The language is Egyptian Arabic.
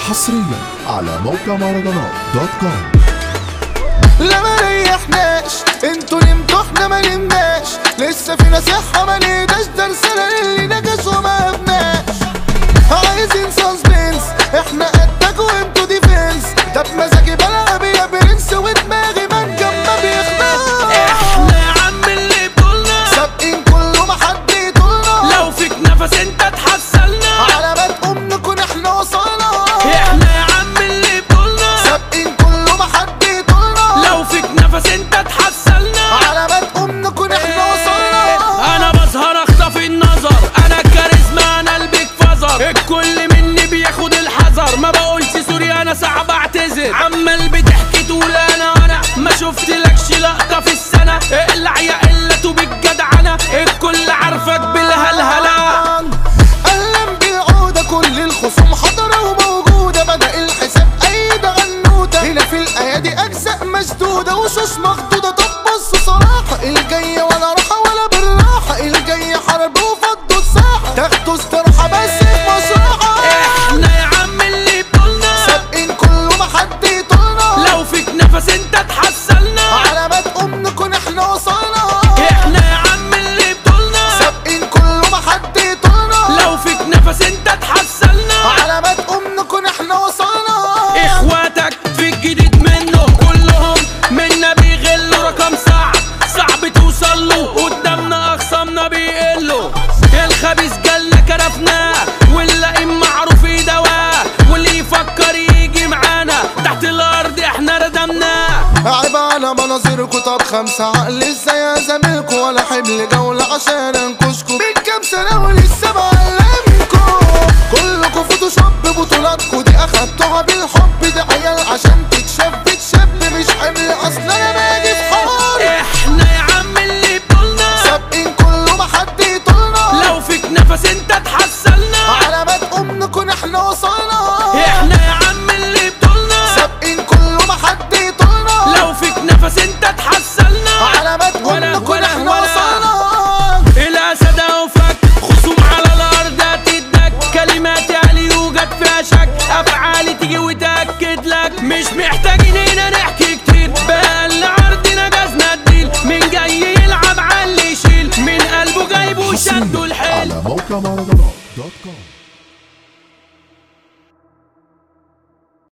حصريا على موقع مهرجانات دوت كوم لا ما ريحناش انتوا نمتوا احنا ما نمناش لسه فينا صحة ما نقداش درسنا اللي نجش وما ابناش عايزين سسبنس احنا قدك وانتوا ديفنس ده بمزاجي بلعب يا برنس ودماغي منجم ما بيخناش احنا يا عم اللي بطولنا سابقين كله ما حد يطولنا لو فيك نفس انت تحصلنا على ما تقوم نكون احنا وصلنا احنا يا عم اللي بطولنا سابقين كله ما حد يطولنا لو فيك نفس انت تحصلنا على ما تقوم نكون احنا وصلنا انا بظهر اخطف النظر انا الكاريزما انا البيك فازر الكل مني بياخد الحذر ما بقولش سوري انا صعب اعتذر عمال بتحكي تقول انا انا ما شفتلكش لقطه في السنه اقلع يا قله بالجدعنه الكل عارفك بالهلهله قلم بالعودة كل الخصوم حضرة وموجودة بدأ الحساب أي ده غنوتة هنا في الأيادي أجزاء مشدودة وشوش مخدودة طب بص صراحة الجاية ولا راحة ولا بالراحة الجاية حرب وفضوا الساحة تاخدوا استراحة بس في مصراحة احنا يا عم اللي بطولنا سابقين كله ما حد يطولنا لو فيك نفس انت تحصلنا على ما تقوم نكون احنا وصلنا احنا يا عم اللي بطولنا سابقين كله ما حد يطولنا لو فيك نفس انت تحصلنا على ما تقوم نكون احنا وصلنا اخواتك في الجديد منه كلهم منا بيغلوا رقم صعب صعب توصل له قدامنا اخصامنا بيقلوا الخبيث جالنا كرفناه واللئيم معروف دواه واللي يفكر يجي معانا تحت الارض احنا ردمناه عيب على مناظركوا طب خمسة عقل ازاي يا زميلكوا ولا حمل جولة عشان انكشكوا من كام سنة ولسه بعلمكوا كلكوا فوتوشوب بطولاتكوا دي اخدتوها بالحب دي عيال عشان تتشاف تتشاب مش حمل اصلا انا باجي في حوار احنا يا عم اللي بطولنا سابقين كله ما حد يطولنا لو فيك نفس انت تحصلنا على ما تقوم نكون احنا وصلنا احنا يا عم اللي بطولنا سابقين كله ما حد يطولنا لو فيك نفس انت تحصلنا